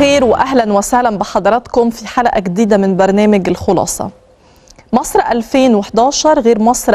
الخير واهلا وسهلا بحضراتكم في حلقه جديده من برنامج الخلاصه. مصر 2011 غير مصر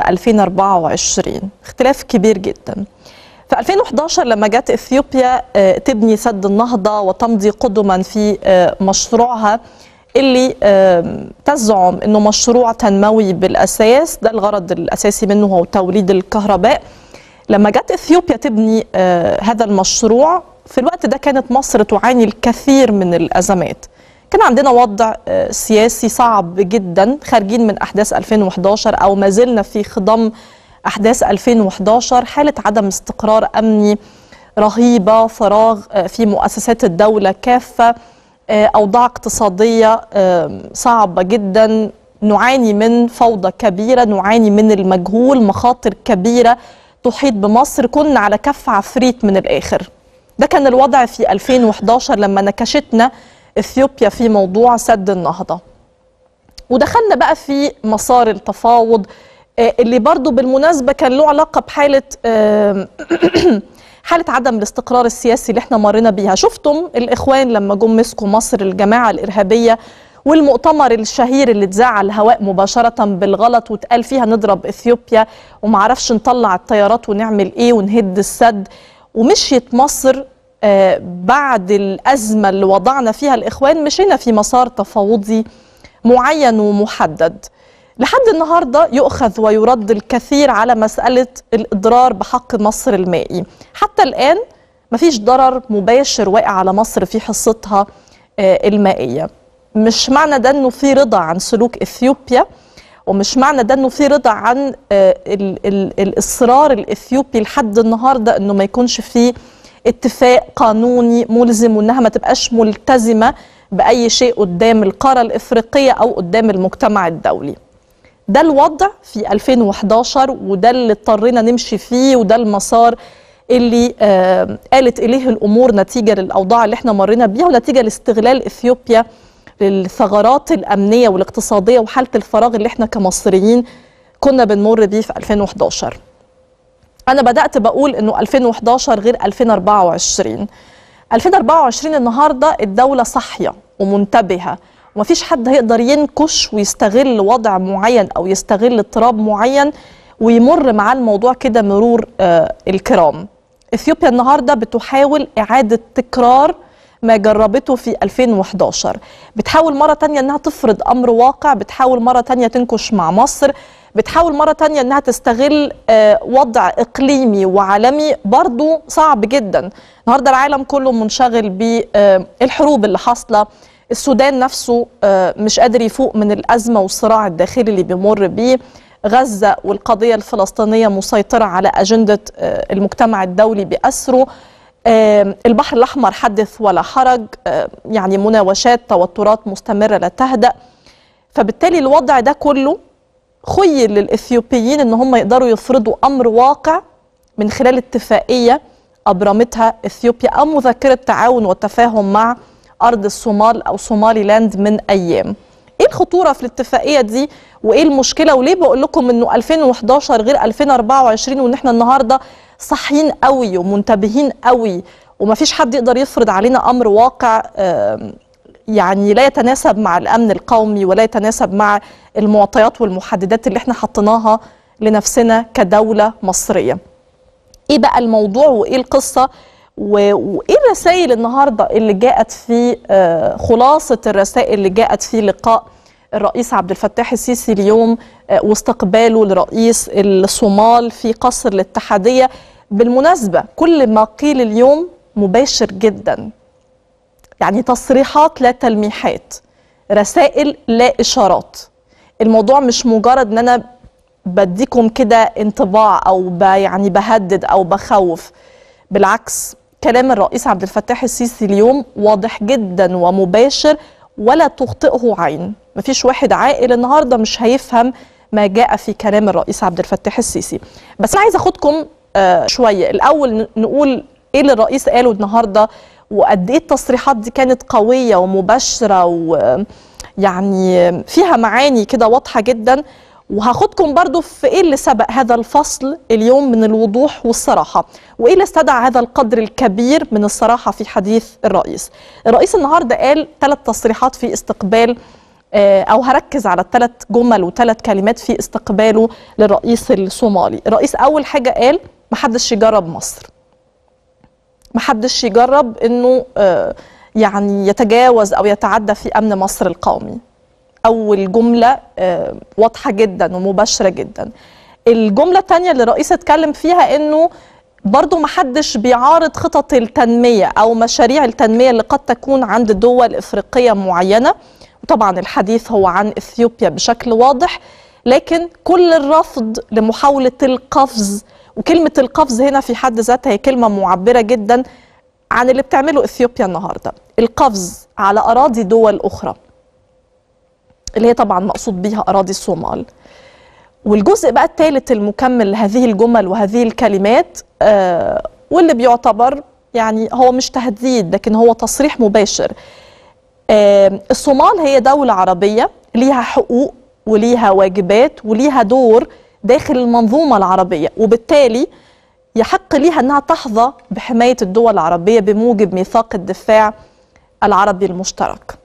2024 اختلاف كبير جدا. في 2011 لما جت اثيوبيا آه، تبني سد النهضه وتمضي قدما في آه، مشروعها اللي آه، تزعم انه مشروع تنموي بالاساس ده الغرض الاساسي منه هو توليد الكهرباء لما جت اثيوبيا تبني آه، هذا المشروع في الوقت ده كانت مصر تعاني الكثير من الازمات كان عندنا وضع آه، سياسي صعب جدا خارجين من احداث 2011 او ما زلنا في خضم احداث 2011 حاله عدم استقرار امني رهيبه فراغ آه، في مؤسسات الدوله كافه آه، اوضاع اقتصاديه آه، صعبه جدا نعاني من فوضى كبيره نعاني من المجهول مخاطر كبيره تحيط بمصر كنا على كف عفريت من الاخر ده كان الوضع في 2011 لما نكشتنا اثيوبيا في موضوع سد النهضه ودخلنا بقى في مسار التفاوض آه، اللي برضو بالمناسبة كان له علاقة بحالة آه، حالة عدم الاستقرار السياسي اللي احنا مرينا بيها شفتم الإخوان لما جم مسكوا مصر الجماعة الإرهابية والمؤتمر الشهير اللي اتذاع على الهواء مباشرة بالغلط واتقال فيها نضرب إثيوبيا ومعرفش نطلع الطيارات ونعمل إيه ونهد السد ومشيت مصر آه، بعد الأزمة اللي وضعنا فيها الإخوان مشينا في مسار تفاوضي معين ومحدد لحد النهارده يؤخذ ويرد الكثير على مساله الاضرار بحق مصر المائي حتى الان مفيش ضرر مباشر واقع على مصر في حصتها آه، المائيه مش معنى ده انه في رضا عن سلوك اثيوبيا ومش معنى ده انه في رضا عن آه، ال ال الاصرار الاثيوبي لحد النهارده انه ما يكونش فيه اتفاق قانوني ملزم وانها ما تبقاش ملتزمه باي شيء قدام القاره الافريقيه او قدام المجتمع الدولي ده الوضع في 2011 وده اللي اضطرينا نمشي فيه وده المسار اللي آه قالت اليه الامور نتيجه للاوضاع اللي احنا مرينا بيها ونتيجه لاستغلال اثيوبيا للثغرات الامنيه والاقتصاديه وحاله الفراغ اللي احنا كمصريين كنا بنمر بيه في 2011 انا بدات بقول انه 2011 غير 2024 2024 النهارده الدوله صاحيه ومنتبهه ومفيش حد هيقدر ينكش ويستغل وضع معين او يستغل اضطراب معين ويمر معاه الموضوع كده مرور آه الكرام اثيوبيا النهارده بتحاول اعاده تكرار ما جربته في 2011 بتحاول مرة تانية انها تفرض امر واقع بتحاول مرة تانية تنكش مع مصر بتحاول مرة تانية انها تستغل آه، وضع اقليمي وعالمي برضو صعب جدا النهاردة العالم كله منشغل بالحروب اللي حاصلة السودان نفسه آه، مش قادر يفوق من الأزمة والصراع الداخلي اللي بيمر بيه غزة والقضية الفلسطينية مسيطرة على أجندة آه، المجتمع الدولي بأسره آه، البحر الأحمر حدث ولا حرج آه، يعني مناوشات توترات مستمرة لا تهدأ فبالتالي الوضع ده كله خيل للإثيوبيين إن هم يقدروا يفرضوا أمر واقع من خلال اتفاقية أبرمتها إثيوبيا أو مذكرة تعاون وتفاهم مع أرض الصومال أو صومالي لاند من أيام إيه الخطورة في الاتفاقية دي وإيه المشكلة وليه بقول لكم إنه 2011 غير 2024 وإن إحنا النهاردة صاحيين قوي ومنتبهين قوي ومفيش حد يقدر يفرض علينا أمر واقع آم، يعني لا يتناسب مع الامن القومي ولا يتناسب مع المعطيات والمحددات اللي احنا حطيناها لنفسنا كدوله مصريه. ايه بقى الموضوع وايه القصه و- وايه الرسائل النهارده اللي جاءت في آه، خلاصه الرسائل اللي جاءت في لقاء الرئيس عبد الفتاح السيسي اليوم آه، واستقباله لرئيس الصومال في قصر الاتحاديه بالمناسبه كل ما قيل اليوم مباشر جدا يعني تصريحات لا تلميحات رسائل لا اشارات الموضوع مش مجرد ان انا بديكم كده انطباع او ب يعني بهدد او بخوف بالعكس كلام الرئيس عبد الفتاح السيسي اليوم واضح جدا ومباشر ولا تخطئه عين مفيش واحد عاقل النهارده مش هيفهم ما جاء في كلام الرئيس عبد الفتاح السيسي بس انا عايزه اخدكم آه شويه الاول ن- نقول ايه اللي الرئيس قاله النهارده وقد ايه التصريحات دي كانت قويه ومباشره ويعني فيها معاني كده واضحه جدا وهاخدكم برضو في ايه اللي سبق هذا الفصل اليوم من الوضوح والصراحة وايه اللي استدعى هذا القدر الكبير من الصراحة في حديث الرئيس الرئيس النهاردة قال ثلاث تصريحات في استقبال آه، او هركز على الثلاث جمل وثلاث كلمات في استقباله للرئيس الصومالي الرئيس اول حاجة قال محدش يجرب مصر محدش يجرب انه آه، يعني يتجاوز او يتعدى في امن مصر القومي اول جمله آه، واضحه جدا ومباشره جدا الجمله الثانيه اللي الرئيس اتكلم فيها انه برضو محدش بيعارض خطط التنميه او مشاريع التنميه اللي قد تكون عند دول افريقيه معينه وطبعا الحديث هو عن اثيوبيا بشكل واضح لكن كل الرفض لمحاوله القفز وكلمه القفز هنا في حد ذاتها هي كلمه معبره جدا عن اللي بتعمله اثيوبيا النهارده القفز على اراضي دول اخرى اللي هي طبعا مقصود بيها اراضي الصومال والجزء بقى الثالث المكمل لهذه الجمل وهذه الكلمات آه واللي بيعتبر يعني هو مش تهديد لكن هو تصريح مباشر آه الصومال هي دولة عربية ليها حقوق وليها واجبات وليها دور داخل المنظومة العربية وبالتالي يحق ليها أنها تحظى بحماية الدول العربية بموجب ميثاق الدفاع العربي المشترك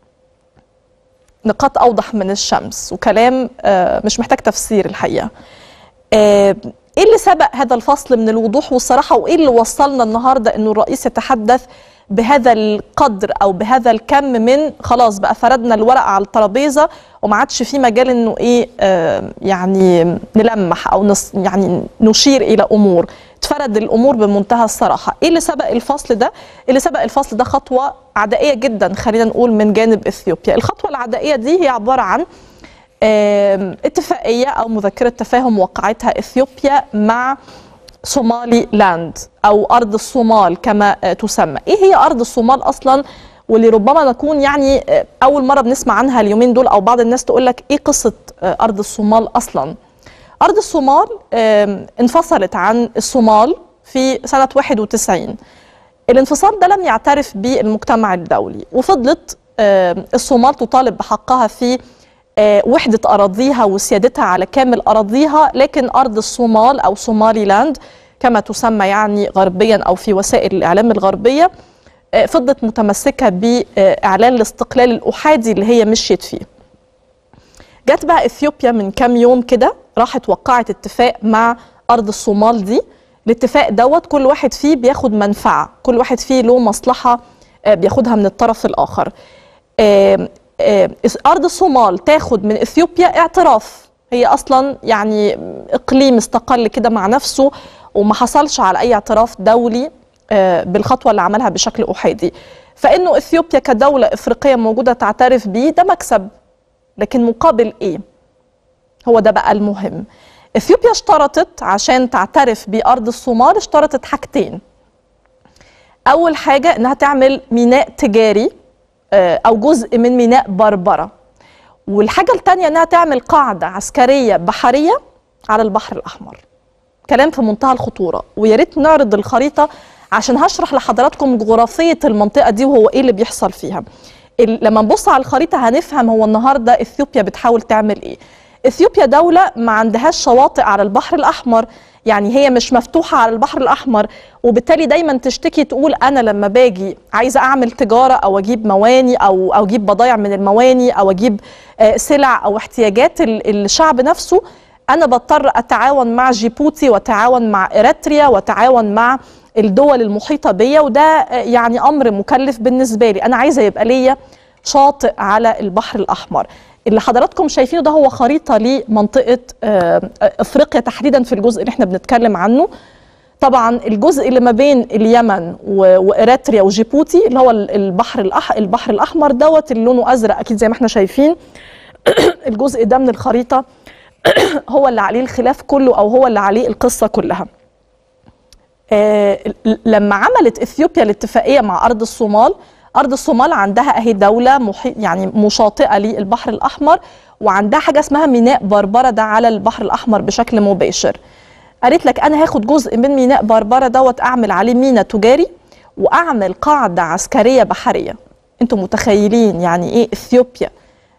نقاط أوضح من الشمس وكلام آه، مش محتاج تفسير الحقيقة آه، ايه اللي سبق هذا الفصل من الوضوح والصراحة وايه اللي وصلنا النهاردة انه الرئيس يتحدث بهذا القدر او بهذا الكم من خلاص بقى فردنا الورقه على الترابيزه وما عادش في مجال انه ايه آه يعني نلمح او نص يعني نشير الى امور تفرد الامور بمنتهى الصراحه ايه اللي سبق الفصل ده اللي سبق الفصل ده خطوه عدائيه جدا خلينا نقول من جانب اثيوبيا الخطوه العدائيه دي هي عباره عن اتفاقيه او مذكره تفاهم وقعتها اثيوبيا مع صومالي لاند او ارض الصومال كما تسمى ايه هي ارض الصومال اصلا واللي ربما نكون يعني اول مره بنسمع عنها اليومين دول او بعض الناس تقول لك ايه قصه ارض الصومال اصلا ارض الصومال انفصلت عن الصومال في سنه 91 الانفصال ده لم يعترف به المجتمع الدولي وفضلت الصومال تطالب بحقها في وحدة أراضيها وسيادتها على كامل أراضيها لكن أرض الصومال أو صومالي لاند كما تسمى يعني غربيا أو في وسائل الإعلام الغربية فضلت متمسكة بإعلان الاستقلال الأحادي اللي هي مشيت فيه جت بقى إثيوبيا من كام يوم كده راحت وقعت اتفاق مع أرض الصومال دي الاتفاق دوت كل واحد فيه بياخد منفعة كل واحد فيه له مصلحة بياخدها من الطرف الآخر ارض الصومال تاخد من اثيوبيا اعتراف هي اصلا يعني اقليم استقل كده مع نفسه وما حصلش على اي اعتراف دولي بالخطوه اللي عملها بشكل احادي فانه اثيوبيا كدوله افريقيه موجوده تعترف بيه ده مكسب لكن مقابل ايه هو ده بقى المهم اثيوبيا اشترطت عشان تعترف بارض الصومال اشترطت حاجتين اول حاجه انها تعمل ميناء تجاري او جزء من ميناء بربره والحاجه الثانيه انها تعمل قاعده عسكريه بحريه على البحر الاحمر كلام في منتهى الخطوره ويا ريت نعرض الخريطه عشان هشرح لحضراتكم جغرافيه المنطقه دي وهو ايه اللي بيحصل فيها لما نبص على الخريطه هنفهم هو النهارده اثيوبيا بتحاول تعمل ايه اثيوبيا دوله ما عندهاش شواطئ على البحر الاحمر يعني هي مش مفتوحة على البحر الأحمر وبالتالي دايما تشتكي تقول أنا لما باجي عايزة أعمل تجارة أو أجيب مواني أو أو أجيب بضايع من المواني أو أجيب سلع أو احتياجات الشعب نفسه أنا بضطر أتعاون مع جيبوتي وأتعاون مع إريتريا وأتعاون مع الدول المحيطة بيا وده يعني أمر مكلف بالنسبة لي أنا عايزة يبقى ليا شاطئ على البحر الأحمر اللي حضراتكم شايفينه ده هو خريطة لمنطقة أفريقيا تحديدا في الجزء اللي احنا بنتكلم عنه طبعا الجزء اللي ما بين اليمن وإريتريا وجيبوتي اللي هو البحر الأح البحر الأحمر دوت اللي لونه أزرق أكيد زي ما احنا شايفين الجزء ده من الخريطة هو اللي عليه الخلاف كله أو هو اللي عليه القصة كلها لما عملت إثيوبيا الاتفاقية مع أرض الصومال ارض الصومال عندها اهي دوله محيط يعني مشاطئه للبحر الاحمر وعندها حاجه اسمها ميناء بربره ده على البحر الاحمر بشكل مباشر قالت لك انا هاخد جزء من ميناء بربره دوت اعمل عليه ميناء تجاري واعمل قاعده عسكريه بحريه انتم متخيلين يعني ايه اثيوبيا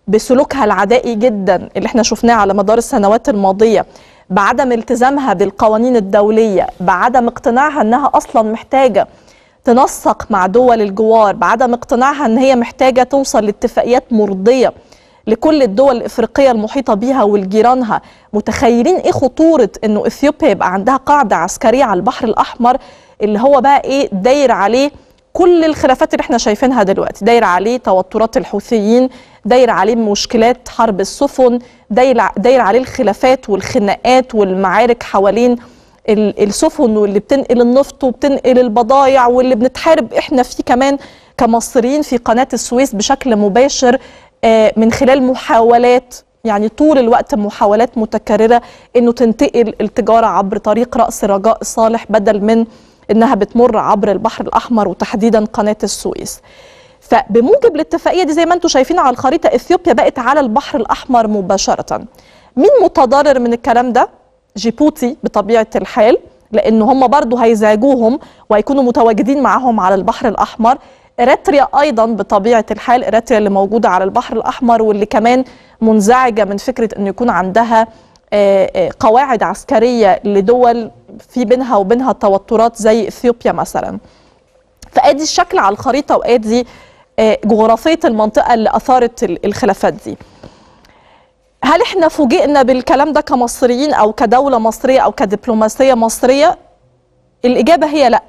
بسلوكها العدائي جدا اللي احنا شفناه على مدار السنوات الماضيه بعدم التزامها بالقوانين الدوليه بعدم اقتناعها انها اصلا محتاجه تنسق مع دول الجوار بعدم اقتناعها ان هي محتاجه توصل لاتفاقيات مرضيه لكل الدول الافريقيه المحيطه بيها ولجيرانها متخيلين ايه خطوره انه اثيوبيا يبقى عندها قاعده عسكريه على البحر الاحمر اللي هو بقى ايه داير عليه كل الخلافات اللي احنا شايفينها دلوقتي داير عليه توترات الحوثيين داير عليه مشكلات حرب السفن داير داير عليه الخلافات والخناقات والمعارك حوالين السفن واللي بتنقل النفط وبتنقل البضايع واللي بنتحارب احنا فيه كمان كمصريين في قناه السويس بشكل مباشر من خلال محاولات يعني طول الوقت محاولات متكرره انه تنتقل التجاره عبر طريق راس رجاء صالح بدل من انها بتمر عبر البحر الاحمر وتحديدا قناه السويس. فبموجب الاتفاقيه دي زي ما انتم شايفين على الخريطه اثيوبيا بقت على البحر الاحمر مباشره. مين متضرر من الكلام ده؟ جيبوتي بطبيعه الحال لان هم برضه هيزعجوهم وهيكونوا متواجدين معاهم على البحر الاحمر. اريتريا ايضا بطبيعه الحال اريتريا اللي موجوده على البحر الاحمر واللي كمان منزعجه من فكره انه يكون عندها قواعد عسكريه لدول في بينها وبينها توترات زي اثيوبيا مثلا فادي الشكل على الخريطه وادي جغرافيه المنطقه اللي اثارت الخلافات دي هل احنا فوجئنا بالكلام ده كمصريين او كدوله مصريه او كدبلوماسيه مصريه الاجابه هي لا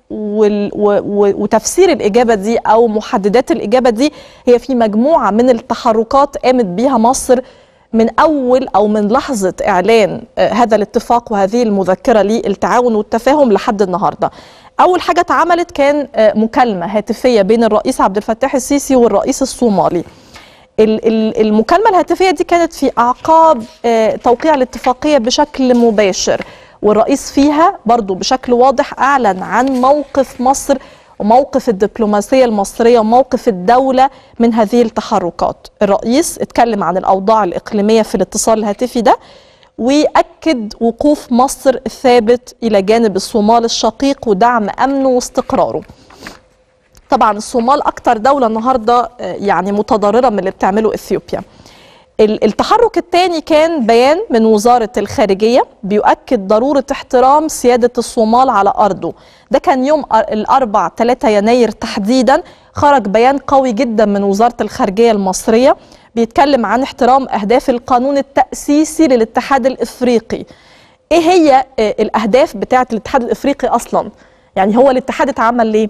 وتفسير الإجابة دي أو محددات الإجابة دي هي في مجموعة من التحركات قامت بيها مصر من أول أو من لحظة إعلان هذا الاتفاق وهذه المذكرة للتعاون والتفاهم لحد النهاردة أول حاجة اتعملت كان مكالمة هاتفية بين الرئيس عبد الفتاح السيسي والرئيس الصومالي المكالمة الهاتفية دي كانت في أعقاب توقيع الاتفاقية بشكل مباشر والرئيس فيها برضو بشكل واضح أعلن عن موقف مصر وموقف الدبلوماسية المصرية وموقف الدولة من هذه التحركات الرئيس اتكلم عن الأوضاع الإقليمية في الاتصال الهاتفي ده وأكد وقوف مصر الثابت إلى جانب الصومال الشقيق ودعم أمنه واستقراره طبعا الصومال أكتر دولة النهاردة يعني متضررة من اللي بتعمله إثيوبيا التحرك الثاني كان بيان من وزارة الخارجية بيؤكد ضرورة احترام سيادة الصومال على أرضه ده كان يوم الأربع 3 يناير تحديدا خرج بيان قوي جدا من وزارة الخارجية المصرية بيتكلم عن احترام أهداف القانون التأسيسي للاتحاد الإفريقي إيه هي الأهداف بتاعة الاتحاد الإفريقي أصلا يعني هو الاتحاد اتعمل ليه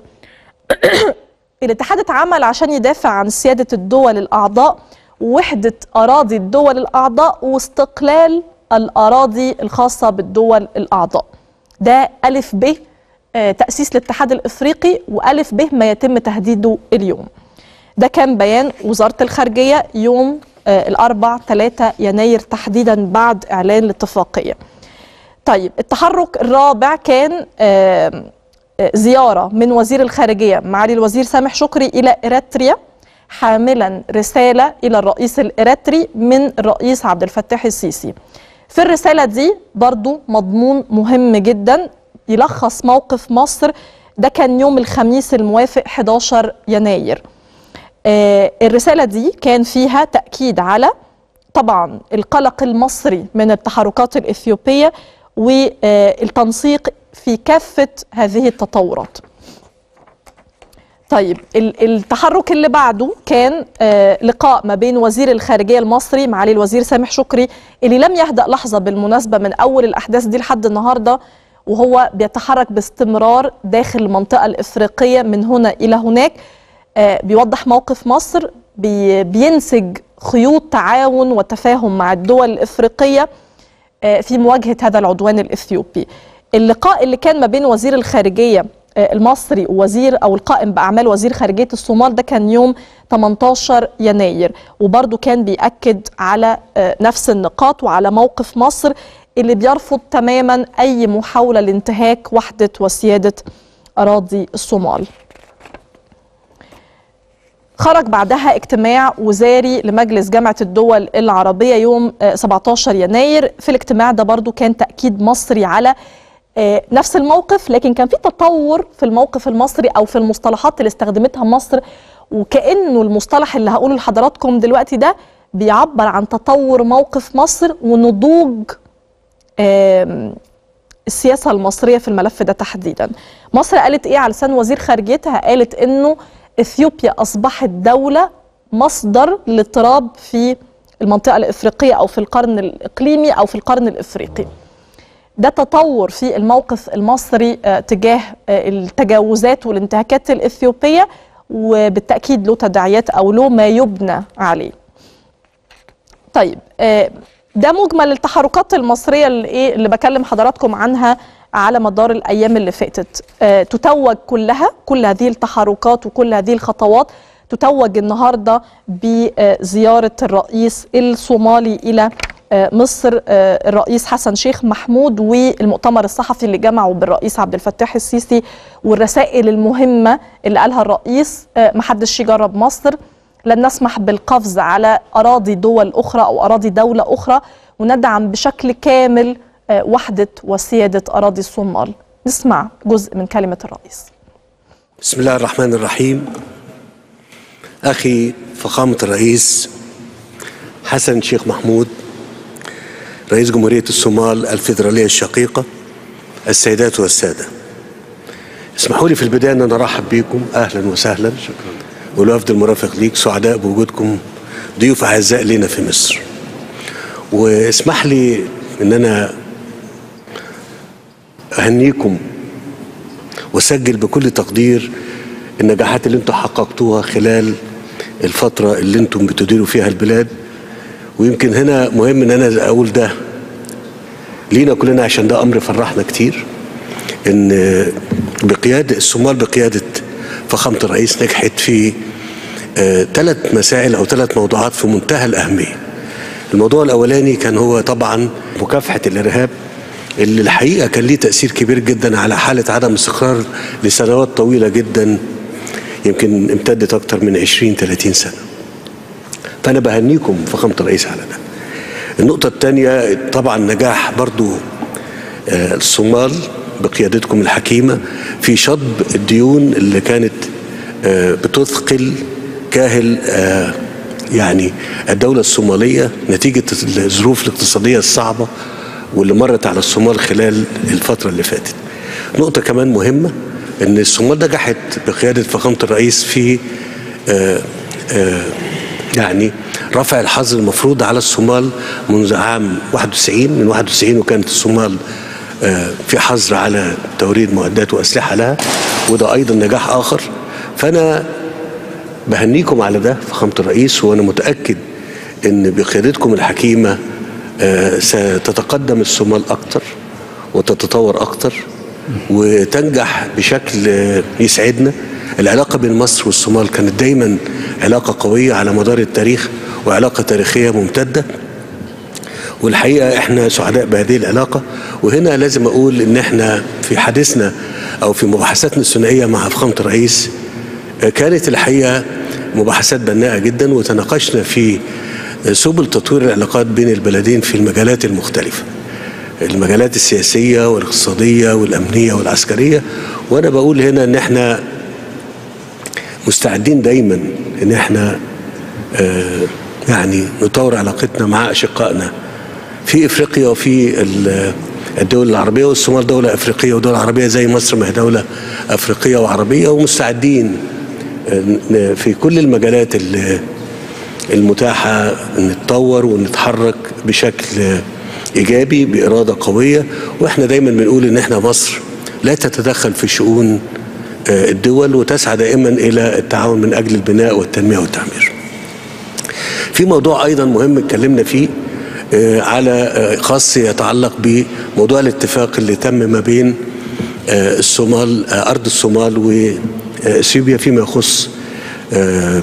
الاتحاد اتعمل عشان يدافع عن سيادة الدول الأعضاء وحدة أراضي الدول الأعضاء واستقلال الأراضي الخاصة بالدول الأعضاء ده ألف ب تأسيس الاتحاد الإفريقي وألف ب ما يتم تهديده اليوم ده كان بيان وزارة الخارجية يوم الأربع 3 يناير تحديدا بعد إعلان الاتفاقية طيب التحرك الرابع كان زيارة من وزير الخارجية معالي الوزير سامح شكري إلى إريتريا حاملا رسالة إلى الرئيس الإريتري من الرئيس عبد الفتاح السيسي في الرسالة دي برضو مضمون مهم جدا يلخص موقف مصر ده كان يوم الخميس الموافق 11 يناير آه الرسالة دي كان فيها تأكيد على طبعا القلق المصري من التحركات الإثيوبية والتنسيق في كافة هذه التطورات طيب التحرك اللي بعده كان آه لقاء ما بين وزير الخارجيه المصري معالي الوزير سامح شكري اللي لم يهدأ لحظه بالمناسبه من اول الاحداث دي لحد النهارده وهو بيتحرك باستمرار داخل المنطقه الافريقيه من هنا الى هناك آه بيوضح موقف مصر بي بينسج خيوط تعاون وتفاهم مع الدول الافريقيه آه في مواجهه هذا العدوان الاثيوبي اللقاء اللي كان ما بين وزير الخارجيه المصري ووزير او القائم باعمال وزير خارجيه الصومال ده كان يوم 18 يناير وبرضه كان بيأكد على نفس النقاط وعلى موقف مصر اللي بيرفض تماما اي محاوله لانتهاك وحده وسياده اراضي الصومال. خرج بعدها اجتماع وزاري لمجلس جامعة الدول العربية يوم 17 يناير في الاجتماع ده برضو كان تأكيد مصري على نفس الموقف لكن كان في تطور في الموقف المصري او في المصطلحات اللي استخدمتها مصر وكانه المصطلح اللي هقوله لحضراتكم دلوقتي ده بيعبر عن تطور موقف مصر ونضوج آم، السياسة المصرية في الملف ده تحديدا مصر قالت ايه على لسان وزير خارجيتها قالت انه اثيوبيا اصبحت دولة مصدر للاضطراب في المنطقة الافريقية او في القرن الاقليمي او في القرن الافريقي ده تطور في الموقف المصري آه، تجاه آه، التجاوزات والانتهاكات الاثيوبية وبالتأكيد له تداعيات او له ما يبنى عليه طيب آه، ده مجمل التحركات المصريه اللي ايه اللي بكلم حضراتكم عنها على مدار الايام اللي فاتت آه، تتوج كلها كل هذه التحركات وكل هذه الخطوات تتوج النهارده بزياره الرئيس الصومالي الى آه، مصر آه، الرئيس حسن شيخ محمود والمؤتمر الصحفي اللي جمعه بالرئيس عبد الفتاح السيسي والرسائل المهمه اللي قالها الرئيس آه، محدش يجرب مصر لن نسمح بالقفز على أراضي دول أخرى أو أراضي دولة أخرى وندعم بشكل كامل آه، وحدة وسيادة أراضي الصومال نسمع جزء من كلمة الرئيس بسم الله الرحمن الرحيم أخي فخامة الرئيس حسن شيخ محمود رئيس جمهورية الصومال الفيدرالية الشقيقة السيدات والسادة اسمحوا لي في البداية أن أنا أرحب بكم أهلا وسهلا والوفد المرافق ليك سعداء بوجودكم ضيوف أعزاء لنا في مصر واسمح لي أن أنا أهنيكم وسجل بكل تقدير النجاحات اللي انتم حققتوها خلال الفترة اللي انتم بتديروا فيها البلاد ويمكن هنا مهم ان انا اقول ده لينا كلنا عشان ده امر فرحنا كتير ان بقيادة الصومال بقيادة فخامة الرئيس نجحت في ثلاث مسائل او ثلاث موضوعات في منتهى الاهمية الموضوع الاولاني كان هو طبعا مكافحة الارهاب اللي الحقيقة كان ليه تأثير كبير جدا على حالة عدم استقرار لسنوات طويلة جدا يمكن امتدت أكتر من 20 30 سنة فأنا بهنيكم فخامة الرئيس على ده النقطة الثانية طبعا نجاح برضو آه، الصومال بقيادتكم الحكيمة في شطب الديون اللي كانت آه، بتثقل كاهل آه، يعني الدولة الصومالية نتيجة الظروف الاقتصادية الصعبة واللي مرت على الصومال خلال الفترة اللي فاتت نقطة كمان مهمة ان الصومال نجحت بقيادة فخامة الرئيس في آه آه يعني رفع الحظر المفروض على الصومال منذ عام 91 من 91 وكانت الصومال آه في حظر على توريد معدات وأسلحة لها وده أيضا نجاح آخر فأنا بهنيكم على ده فخامة الرئيس وأنا متأكد ان بقيادتكم الحكيمه آه، ستتقدم الصومال اكتر وتتطور اكتر وتنجح بشكل آه، يسعدنا العلاقه بين مصر والصومال كانت دايما علاقه قويه على مدار التاريخ وعلاقه تاريخيه ممتده والحقيقه احنا سعداء بهذه العلاقه وهنا لازم اقول ان احنا في حديثنا او في مباحثاتنا الثنائيه مع فخامه الرئيس آه، كانت الحقيقه مباحثات بناءه جدا وتناقشنا في سبل تطوير العلاقات بين البلدين في المجالات المختلفة المجالات السياسية والاقتصادية والأمنية والعسكرية وأنا بقول هنا إن إحنا مستعدين دايما إن إحنا آه يعني نطور علاقتنا مع أشقائنا في إفريقيا وفي ال- الدول العربية والصومال دولة أفريقية ودولة عربية زي مصر ما هي دولة أفريقية وعربية ومستعدين آه، ن- في كل المجالات اللي المتاحة نتطور ونتحرك بشكل إيجابي بإرادة قوية وإحنا دايما بنقول إن إحنا مصر لا تتدخل في شؤون آه، الدول وتسعى دائما إلى التعاون من أجل البناء والتنمية والتعمير في موضوع أيضا مهم اتكلمنا فيه آه، على آه، خاص يتعلق بموضوع الاتفاق اللي تم ما بين آه، الصومال آه، أرض الصومال وإثيوبيا فيما يخص آه،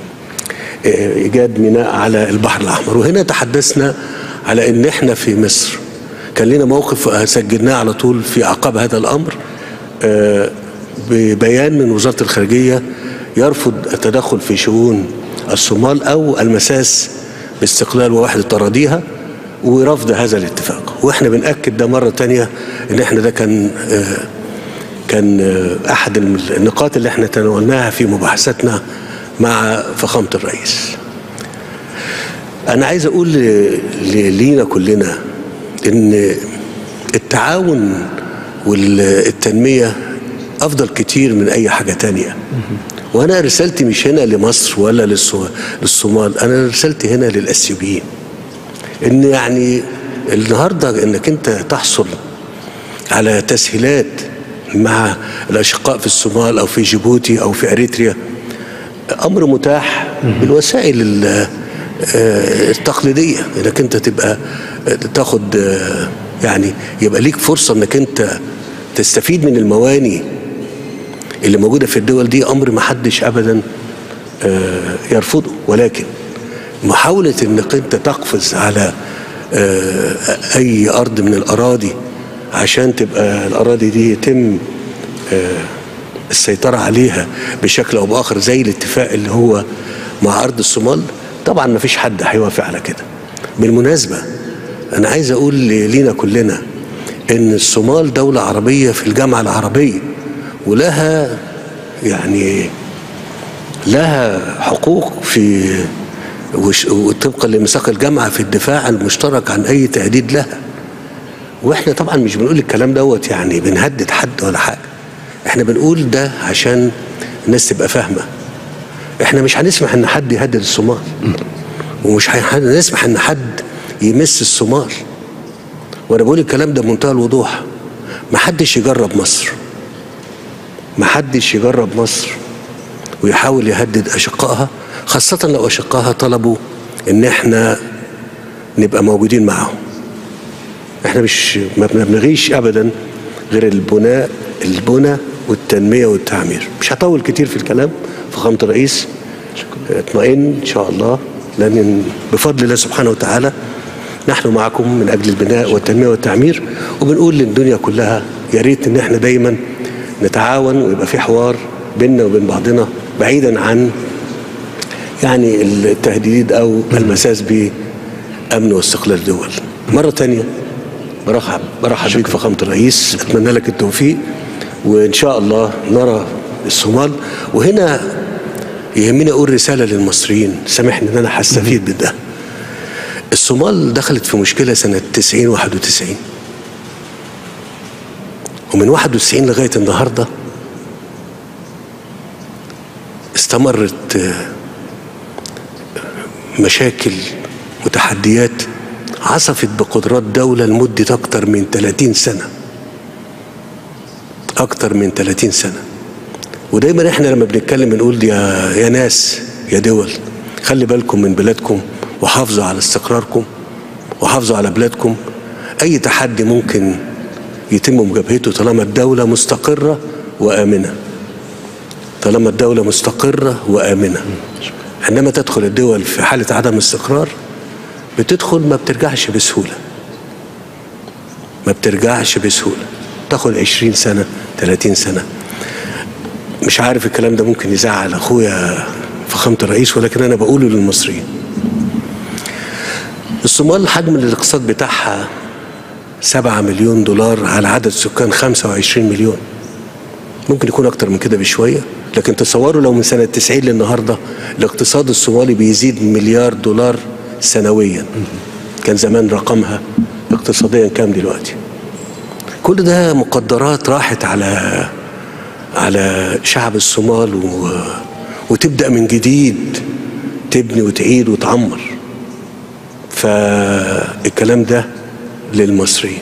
ايجاد ميناء على البحر الاحمر وهنا تحدثنا على ان احنا في مصر كان لنا موقف سجلناه على طول في اعقاب هذا الامر آه، ببيان من وزاره الخارجيه يرفض التدخل في شؤون الصومال او المساس باستقلال ووحده اراضيها ورفض هذا الاتفاق واحنا بناكد ده مره تانية ان احنا ده كان آه، كان آه، احد النقاط اللي احنا تناولناها في مباحثاتنا مع فخامه الرئيس انا عايز اقول ل- ل- لينا كلنا ان التعاون والتنميه افضل كتير من اي حاجه تانية وانا رسالتي مش هنا لمصر ولا للصو- للصومال انا رسالتي هنا للاثيوبيين ان يعني النهارده انك انت تحصل على تسهيلات مع الاشقاء في الصومال او في جيبوتي او في اريتريا امر متاح بالوسائل ال- آه، التقليديه انك انت تبقى آه، تاخد آه، يعني يبقى ليك فرصه انك انت تستفيد من المواني اللي موجوده في الدول دي امر ما حدش ابدا آه، يرفضه ولكن محاوله انك انت تقفز على آه، اي ارض من الاراضي عشان تبقى الاراضي دي يتم آه، السيطرة عليها بشكل أو بآخر زي الاتفاق اللي هو مع أرض الصومال طبعا ما فيش حد هيوافق على كده بالمناسبة أنا عايز أقول لينا كلنا إن الصومال دولة عربية في الجامعة العربية ولها يعني لها حقوق في وش- وطبقا لميثاق الجامعة في الدفاع المشترك عن أي تهديد لها واحنا طبعا مش بنقول الكلام دوت يعني بنهدد حد ولا حاجه احنا بنقول ده عشان الناس تبقى فاهمه احنا مش هنسمح ان حد يهدد الصومال ومش هنسمح ان حد يمس الصومال وانا بقول الكلام ده بمنتهى الوضوح ما حدش يجرب مصر ما حدش يجرب مصر ويحاول يهدد اشقائها خاصه لو اشقائها طلبوا ان احنا نبقى موجودين معاهم احنا مش ما بنبنغيش ابدا غير البناء البنى والتنميه والتعمير مش هطول كتير في الكلام فخامه الرئيس اطمئن ان شاء الله لان بفضل الله سبحانه وتعالى نحن معكم من اجل البناء والتنميه والتعمير وبنقول للدنيا كلها يا ريت ان احنا دايما نتعاون ويبقى في حوار بيننا وبين بعضنا بعيدا عن يعني التهديد او المساس بامن واستقلال الدول. مره تانية برحب برحب بيك فخامه الرئيس اتمنى لك التوفيق وان شاء الله نرى الصومال وهنا يهمني اقول رساله للمصريين سامحني ان انا هستفيد بده الصومال دخلت في مشكله سنه 90 91 ومن 91 لغايه النهارده استمرت آه، مشاكل وتحديات عصفت بقدرات دولة لمدة أكتر من 30 سنة أكتر من 30 سنة ودايما احنا لما بنتكلم بنقول يا يا ناس يا دول خلي بالكم من بلادكم وحافظوا على استقراركم وحافظوا على بلادكم أي تحدي ممكن يتم مجابهته طالما الدولة مستقرة وآمنة طالما الدولة مستقرة وآمنة عندما تدخل الدول في حالة عدم استقرار بتدخل ما بترجعش بسهولة ما بترجعش بسهولة تاخد عشرين سنة ثلاثين سنة مش عارف الكلام ده ممكن يزعل أخويا فخامة الرئيس ولكن أنا بقوله للمصريين الصومال حجم الاقتصاد بتاعها سبعة مليون دولار على عدد سكان خمسة وعشرين مليون ممكن يكون أكتر من كده بشوية لكن تصوروا لو من سنة 90 للنهاردة الاقتصاد الصومالي بيزيد مليار دولار سنويا كان زمان رقمها اقتصاديا كام دلوقتي كل ده مقدرات راحت على على شعب الصومال و... وتبدأ من جديد تبني وتعيد وتعمر فالكلام ده للمصريين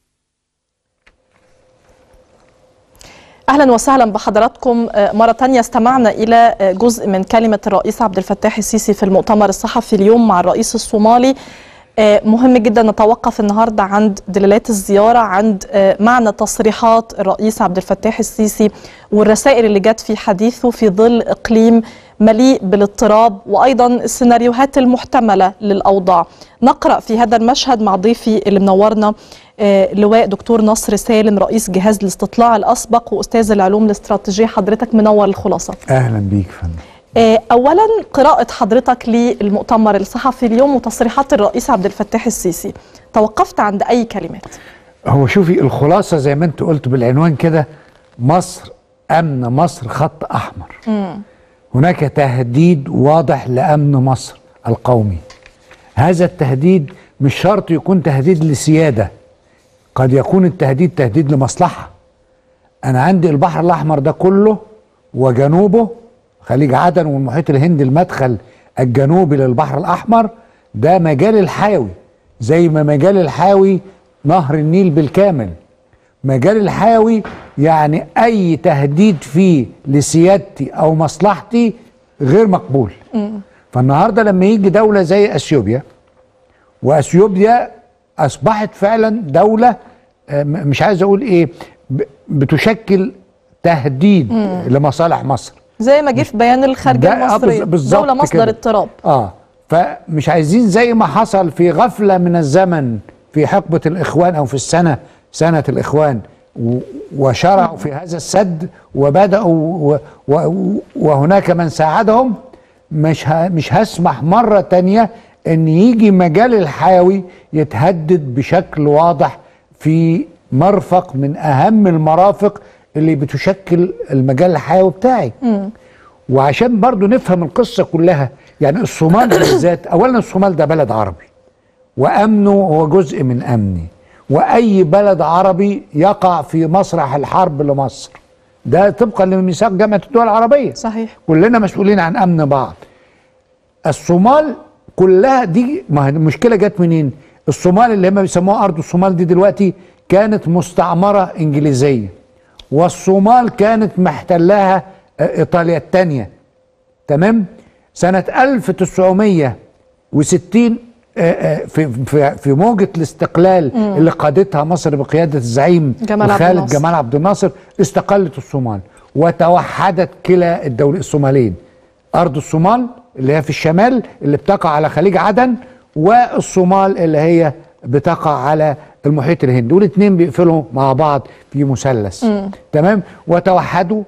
اهلا وسهلا بحضراتكم آه، مره تانية استمعنا الى آه، جزء من كلمه الرئيس عبد الفتاح السيسي في المؤتمر الصحفي اليوم مع الرئيس الصومالي آه، مهم جدا نتوقف النهارده عند دلالات الزياره عند آه، معنى تصريحات الرئيس عبد الفتاح السيسي والرسائل اللي جت في حديثه في ظل اقليم مليء بالاضطراب وايضا السيناريوهات المحتمله للاوضاع نقرا في هذا المشهد مع ضيفي اللي منورنا آه، لواء دكتور نصر سالم رئيس جهاز الاستطلاع الاسبق واستاذ العلوم الاستراتيجيه حضرتك منور الخلاصه اهلا بيك فندم آه، اولا قراءه حضرتك للمؤتمر الصحفي اليوم وتصريحات الرئيس عبد الفتاح السيسي توقفت عند اي كلمات هو شوفي الخلاصه زي ما انت قلت بالعنوان كده مصر امن مصر خط احمر هناك تهديد واضح لامن مصر القومي هذا التهديد مش شرط يكون تهديد لسياده قد يكون التهديد تهديد لمصلحه انا عندي البحر الاحمر ده كله وجنوبه خليج عدن والمحيط الهندي المدخل الجنوبي للبحر الاحمر ده مجال الحاوي زي ما مجال الحاوي نهر النيل بالكامل مجال الحاوي يعني اي تهديد فيه لسيادتي او مصلحتي غير مقبول فالنهارده لما يجي دوله زي اثيوبيا واثيوبيا اصبحت فعلا دوله آه، م- مش عايز اقول ايه ب- بتشكل تهديد لمصالح مصر زي ما جه في بيان الخارجيه ده- آه، المصريه بالز- بالظبط دوله مصدر كده. اضطراب اه فمش عايزين زي ما حصل في غفله من الزمن في حقبه الاخوان او في السنه سنه الاخوان و- وشرعوا في هذا السد وبداوا و- و- وهناك من ساعدهم مش ه- مش هسمح مره تانية ان يجي مجال الحيوي يتهدد بشكل واضح في مرفق من اهم المرافق اللي بتشكل المجال الحيوي بتاعي وعشان برضو نفهم القصة كلها يعني الصومال بالذات أولا الصومال ده بلد عربي وأمنه هو جزء من أمني وأي بلد عربي يقع في مسرح الحرب لمصر ده طبقا لميثاق جامعة الدول العربية صحيح كلنا مسؤولين عن أمن بعض الصومال كلها دي ما هي المشكلة جت منين الصومال اللي هم بيسموها أرض الصومال دي دلوقتي كانت مستعمرة إنجليزية والصومال كانت محتلها آه، إيطاليا الثانية تمام سنة 1960 آه، آه، في في في موجة الاستقلال اللي قادتها مصر بقيادة الزعيم جمال عبد خالد الناصر. جمال عبد الناصر استقلت الصومال وتوحدت كلا الدول الصومالين أرض الصومال اللي هي في الشمال اللي بتقع على خليج عدن والصومال اللي هي بتقع على المحيط الهندي والاثنين بيقفلوا مع بعض في مثلث تمام وتوحدوا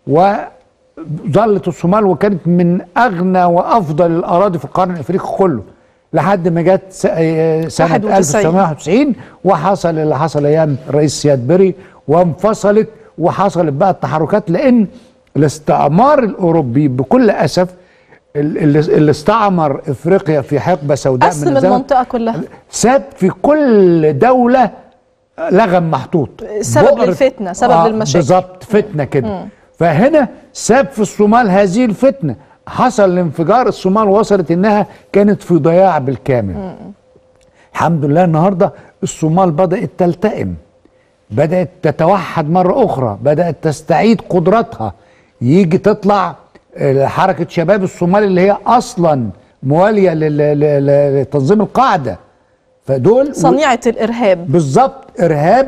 وظلت الصومال وكانت من اغنى وافضل الاراضي في القرن الافريقي كله لحد ما جت س- آه، سنه 91. 1991 وحصل اللي حصل ايام الرئيس سياد بري وانفصلت وحصلت بقى التحركات لان الاستعمار الاوروبي بكل اسف ال- اللي اللي استعمر افريقيا في حقبه سوداء قسم من الزمن المنطقه كلها ساب في كل دوله لغم محطوط سبب بؤر- للفتنة، سبب للمشاكل. بالظبط فتنه كده فهنا ساب في الصومال هذه الفتنه حصل الانفجار الصومال وصلت انها كانت في ضياع بالكامل الحمد لله النهارده الصومال بدات تلتئم بدات تتوحد مره اخرى بدات تستعيد قدرتها يجي تطلع آه، حركه شباب الصومال اللي هي اصلا مواليه لل- لل- لتنظيم القاعده فدول صنيعه الارهاب بالظبط ارهاب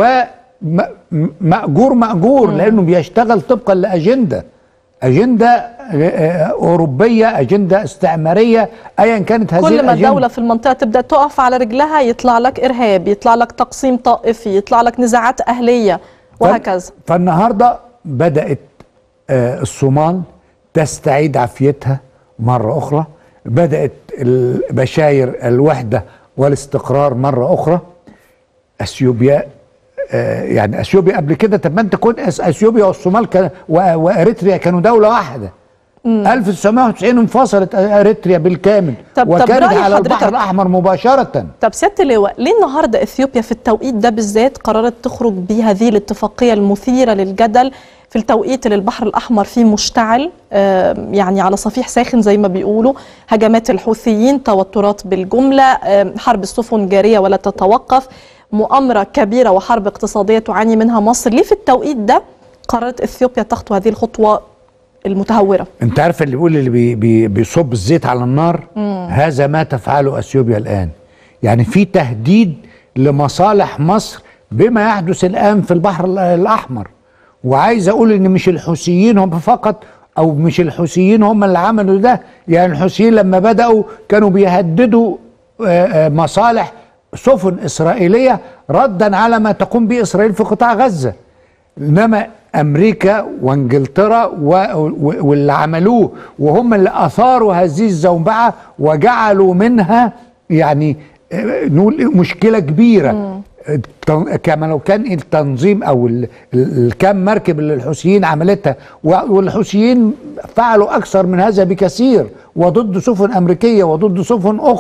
ومأجور مأجور لانه بيشتغل طبقا لاجنده اجنده آه، اوروبيه اجنده استعماريه ايا كانت هذه كل ما الأجندة. الدولة في المنطقة تبدأ تقف على رجلها يطلع لك إرهاب يطلع لك تقسيم طائفي يطلع لك نزاعات أهلية وهكذا فالنهارده بدات آه، الصومال تستعيد عافيتها مره اخرى بدات البشاير الوحده والاستقرار مره اخرى اثيوبيا آه، يعني اثيوبيا قبل كده طب ما انت كنت أس- اثيوبيا والصومال كان و- واريتريا كانوا دوله واحده 1990 انفصلت اريتريا بالكامل طب- طب وكانت رأي على البحر حضرتك- الاحمر مباشره طب سيادة اللواء ليه النهاردة إثيوبيا في التوقيت ده بالذات قررت تخرج بهذه الاتفاقية المثيرة للجدل في التوقيت اللي البحر الأحمر فيه مشتعل آه، يعني على صفيح ساخن زي ما بيقولوا هجمات الحوثيين توترات بالجملة آه، حرب السفن جارية ولا تتوقف مؤامرة كبيرة وحرب اقتصادية تعاني منها مصر ليه في التوقيت ده قررت إثيوبيا تخطو هذه الخطوة المتهورة انت عارف اللي بيقول اللي بي بي بيصب الزيت على النار هذا ما تفعله اثيوبيا الان يعني في تهديد لمصالح مصر بما يحدث الان في البحر ال- الاحمر وعايز اقول ان مش الحوثيين هم فقط او مش الحوثيين هم اللي عملوا ده يعني الحوثيين لما بداوا كانوا بيهددوا آه، آه، مصالح سفن اسرائيليه ردا على ما تقوم به اسرائيل في قطاع غزه انما امريكا وانجلترا و... و... واللي عملوه وهم اللي اثاروا هذه الزوبعه وجعلوا منها يعني آه، نقول مشكله كبيره التن- كما لو كان التنظيم او ال- ال- الكام مركب اللي الحوثيين عملتها و- والحوثيين فعلوا اكثر من هذا بكثير وضد سفن امريكيه وضد سفن اخرى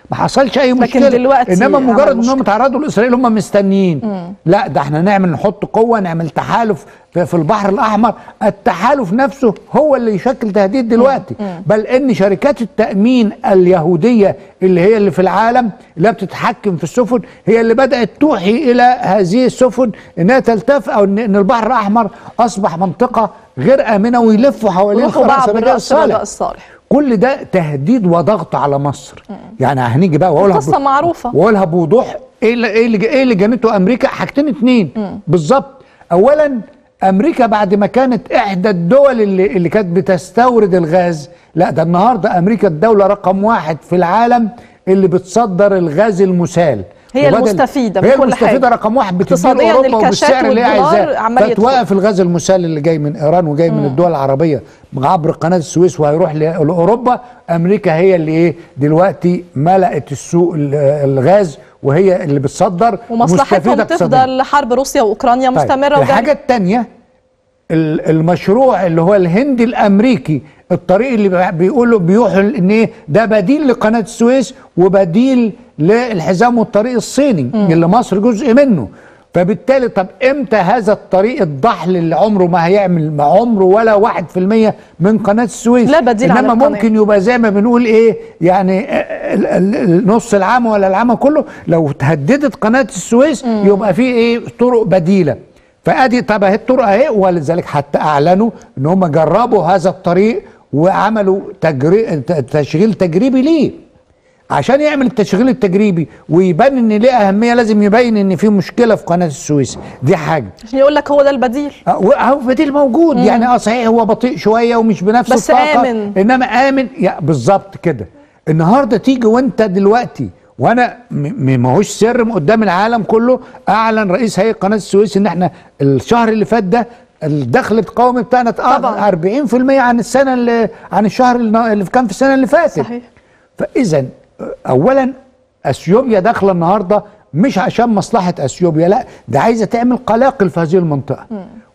ما حصلش اي لكن مشكله دلوقتي انما عمل مجرد مشكلة. انهم تعرضوا لاسرائيل هم مستنيين لا ده احنا نعمل نحط قوه نعمل تحالف في في البحر الاحمر التحالف نفسه هو اللي يشكل تهديد دلوقتي بل ان شركات التامين اليهوديه اللي هي اللي في العالم اللي بتتحكم في السفن هي اللي بدات توحي الى هذه السفن انها تلتف او ان إن البحر الاحمر اصبح منطقه غير امنه ويلفوا حوالين روحوا خلاص بقى الرجاء بالرأس الصالح الرجاء الصالح كل ده تهديد وضغط على مصر يعني هنيجي بقى واقولها القصة معروفة. واقولها بوضوح ايه اللي ايه اللي ايه اللي جنته امريكا حاجتين اتنين بالظبط اولا امريكا بعد ما كانت احدى الدول اللي اللي كانت بتستورد الغاز لا ده النهارده امريكا الدوله رقم واحد في العالم اللي بتصدر الغاز المسال هي وبدل- المستفيدة هي من كل المستفيده حاجة. رقم واحد بتدي اقتصادياً اوروبا الكاشات وبالسعر اللي هي والدولار عايزاه عمال يدخل. فتوقف الغاز المسال اللي جاي من ايران وجاي من الدول العربيه عبر قناه السويس وهيروح ل- لاوروبا امريكا هي اللي ايه دلوقتي ملأت السوق ال- الغاز وهي اللي بتصدر ومصلحتهم مستفيدة اقتصادياً. تفضل حرب روسيا واوكرانيا طيب، مستمره الحاجه وجايه الثانيه المشروع اللي هو الهندي الامريكي الطريق اللي بي- بيقولوا بيوحوا ان ايه ده بديل لقناه السويس وبديل للحزام والطريق الصيني اللي مصر جزء منه فبالتالي طب امتى هذا الطريق الضحل اللي عمره ما هيعمل ما عمره ولا واحد في المية من قناة السويس لا بديل عن انما القناة. ممكن يبقى زي ما بنقول ايه يعني ال- ال- ال- نص العام ولا العام كله لو تهددت قناة السويس يبقى في ايه طرق بديلة فادي طب اهي الطرق اهي ولذلك حتى اعلنوا ان هم جربوا هذا الطريق وعملوا تجري... ت- تشغيل تجريبي ليه عشان يعمل التشغيل التجريبي ويبان ان ليه اهميه لازم يبين ان في مشكله في قناه السويس دي حاجه عشان يقول لك هو ده البديل أه، اهو بديل موجود يعني اه صحيح هو بطيء شويه ومش بنفس بس الطاقه آمن. انما امن يا بالظبط كده النهارده تيجي وانت دلوقتي وانا م- م- ما هوش سر من قدام العالم كله اعلن رئيس هيئه قناه السويس ان احنا الشهر اللي فات ده الدخل القومي بتاعنا طبعاً. اتأخر 40% عن السنه اللي عن الشهر اللي اللي كان في السنه اللي فاتت صحيح فاذا اولا اثيوبيا داخله النهارده مش عشان مصلحه اثيوبيا لا ده عايزه تعمل قلاقل في هذه المنطقه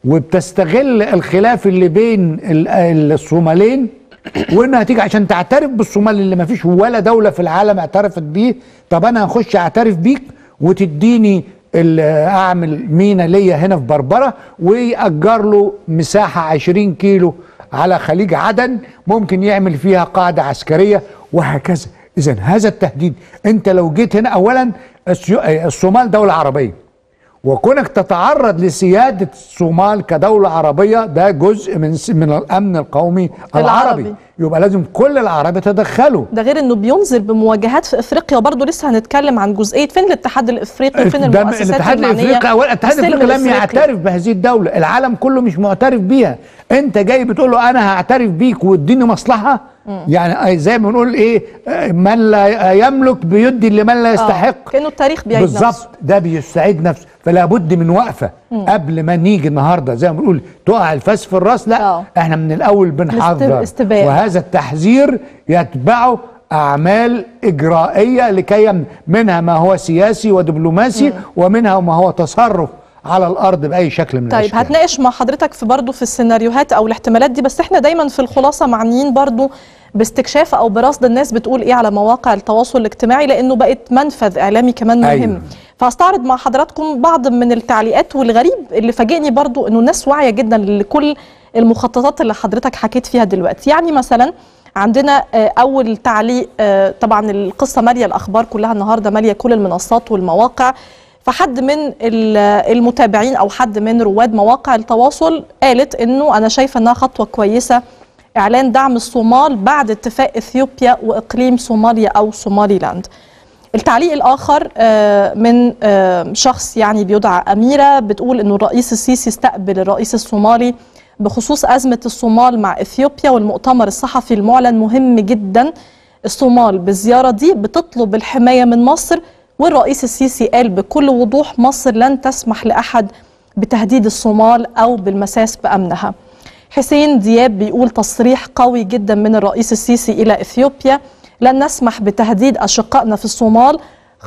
وبتستغل الخلاف اللي بين ال- الصومالين وانها تيجي عشان تعترف بالصومال اللي ما فيش ولا دوله في العالم اعترفت بيه طب انا هخش اعترف بيك وتديني ال- اعمل مينا ليا هنا في بربره ويأجر له مساحه 20 كيلو على خليج عدن ممكن يعمل فيها قاعده عسكريه وهكذا اذا هذا التهديد انت لو جيت هنا اولا السيو- الصومال دوله عربيه وكونك تتعرض لسيادة الصومال كدولة عربية ده جزء من من الأمن القومي العربي, العربي. يبقى لازم كل العرب يتدخلوا ده غير انه بينذر بمواجهات في افريقيا وبرضه لسه هنتكلم عن جزئيه فين الاتحاد الافريقي وفين ده المؤسسات الاتحاد المعنيه الافريقي اولا الاتحاد بالسلم الافريقي لم الإفريقي. يعترف بهذه الدوله العالم كله مش معترف بيها انت جاي بتقول له انا هعترف بيك واديني مصلحه يعني زي ما بنقول ايه آه، من لا يملك بيدي لمن لا آه، يستحق كانه التاريخ بيعيد نفسه بالظبط ده بيستعيد نفسه فلا بد من وقفه قبل ما نيجي النهارده زي ما بنقول تقع الفاس في الراس لا آه. احنا من الاول بنحذر استباق. وهذا التحذير يتبعه اعمال اجرائيه لكي يم- منها ما هو سياسي ودبلوماسي ومنها ما هو تصرف على الارض باي شكل من طيب الاشكال هتناقش مع حضرتك في برضه في السيناريوهات او الاحتمالات دي بس احنا دايما في الخلاصه معنيين برضه باستكشاف او برصد الناس بتقول ايه على مواقع التواصل الاجتماعي لانه بقت منفذ اعلامي كمان مهم أيوة. فهستعرض مع حضراتكم بعض من التعليقات والغريب اللي فاجئني برضه انه الناس واعيه جدا لكل المخططات اللي حضرتك حكيت فيها دلوقتي يعني مثلا عندنا آه، اول تعليق آه، طبعا القصه ماليه الاخبار كلها النهارده ماليه كل المنصات والمواقع فحد من ال- المتابعين او حد من رواد مواقع التواصل قالت انه انا شايفه انها خطوه كويسه اعلان دعم الصومال بعد اتفاق اثيوبيا واقليم صوماليا او صومالي لاند التعليق الاخر آه، من آه، شخص يعني بيدعى اميره بتقول انه الرئيس السيسي استقبل الرئيس الصومالي بخصوص ازمه الصومال مع اثيوبيا والمؤتمر الصحفي المعلن مهم جدا الصومال بالزياره دي بتطلب الحمايه من مصر والرئيس السيسي قال بكل وضوح مصر لن تسمح لاحد بتهديد الصومال او بالمساس بامنها حسين دياب بيقول تصريح قوي جدا من الرئيس السيسي الى اثيوبيا لن نسمح بتهديد اشقائنا في الصومال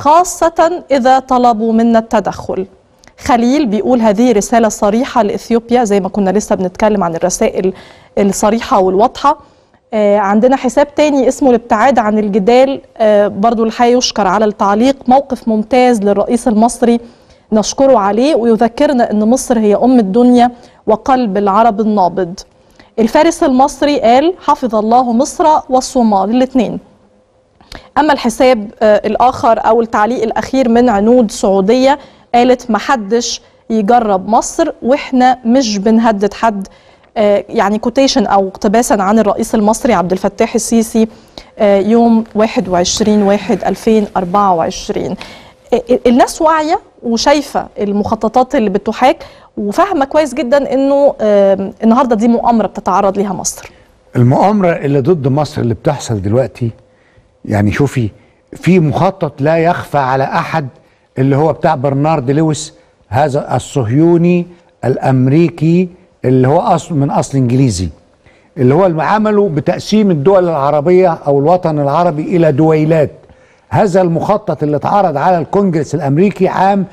خاصه اذا طلبوا منا التدخل خليل بيقول هذه رساله صريحه لاثيوبيا زي ما كنا لسه بنتكلم عن الرسائل الصريحه والواضحه آه، عندنا حساب تاني اسمه الابتعاد عن الجدال آه، برضو الحقيقة يشكر على التعليق موقف ممتاز للرئيس المصري نشكره عليه ويذكرنا أن مصر هي أم الدنيا وقلب العرب النابض الفارس المصري قال حفظ الله مصر والصومال الاثنين اما الحساب آه، الاخر او التعليق الاخير من عنود سعوديه قالت محدش يجرب مصر واحنا مش بنهدد حد آه، يعني كوتيشن او اقتباسا عن الرئيس المصري عبد الفتاح السيسي آه، يوم 21 1 2024 آه، الناس واعيه وشايفه المخططات اللي بتحاك وفاهمه كويس جدا انه آه، النهارده دي مؤامره بتتعرض ليها مصر المؤامرة اللي ضد مصر اللي بتحصل دلوقتي يعني شوفي في مخطط لا يخفى على أحد اللي هو بتاع برنارد لويس هذا الصهيوني الأمريكي اللي هو أصل من أصل إنجليزي اللي هو اللي عمله بتقسيم الدول العربية أو الوطن العربي إلى دويلات هذا المخطط اللي اتعرض على الكونجرس الأمريكي عام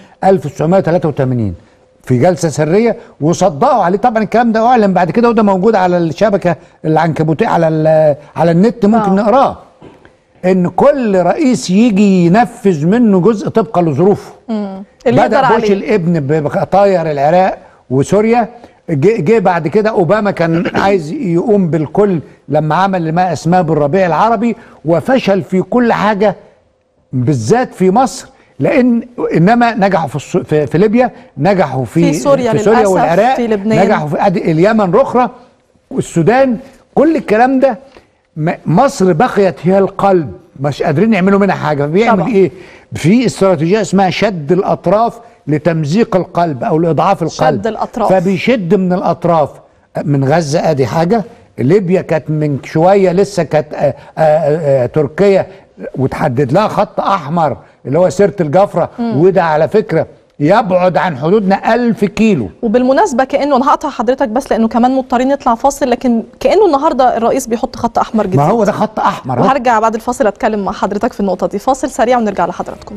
1983 في جلسه سريه وصدقوا عليه طبعا الكلام ده اعلن بعد كده وده موجود على الشبكه العنكبوتيه على ال- على النت ممكن آه. نقراه ان كل رئيس يجي ينفذ منه جزء طبقا لظروفه اللي بدا يقدر بوش عليه الابن ب- طاير العراق وسوريا جه جه بعد كده اوباما كان عايز يقوم بالكل لما عمل ما اسماه بالربيع العربي وفشل في كل حاجه بالذات في مصر لان انما نجحوا في السو- في, في ليبيا نجحوا في في سوريا في سوريا للأسف، والعراق في لبنان. نجحوا في أدي اليمن رخرة والسودان كل الكلام ده م- مصر بقيت هي القلب مش قادرين يعملوا منها حاجه بيعمل طبعا. ايه في استراتيجيه اسمها شد الاطراف لتمزيق القلب او لاضعاف القلب شد الأطراف. فبيشد من الاطراف من غزه ادي حاجه ليبيا كانت من شويه لسه كانت آه، آه، آه، تركيا وتحدد لها خط احمر اللي هو سيره الجفره وده على فكره يبعد عن حدودنا ألف كيلو وبالمناسبه كانه انا هقطع حضرتك بس لانه كمان مضطرين نطلع فاصل لكن كانه النهارده الرئيس بيحط خط احمر جديد ما هو ده خط احمر أهو. وهرجع بعد الفاصل اتكلم مع حضرتك في النقطه دي فاصل سريع ونرجع لحضراتكم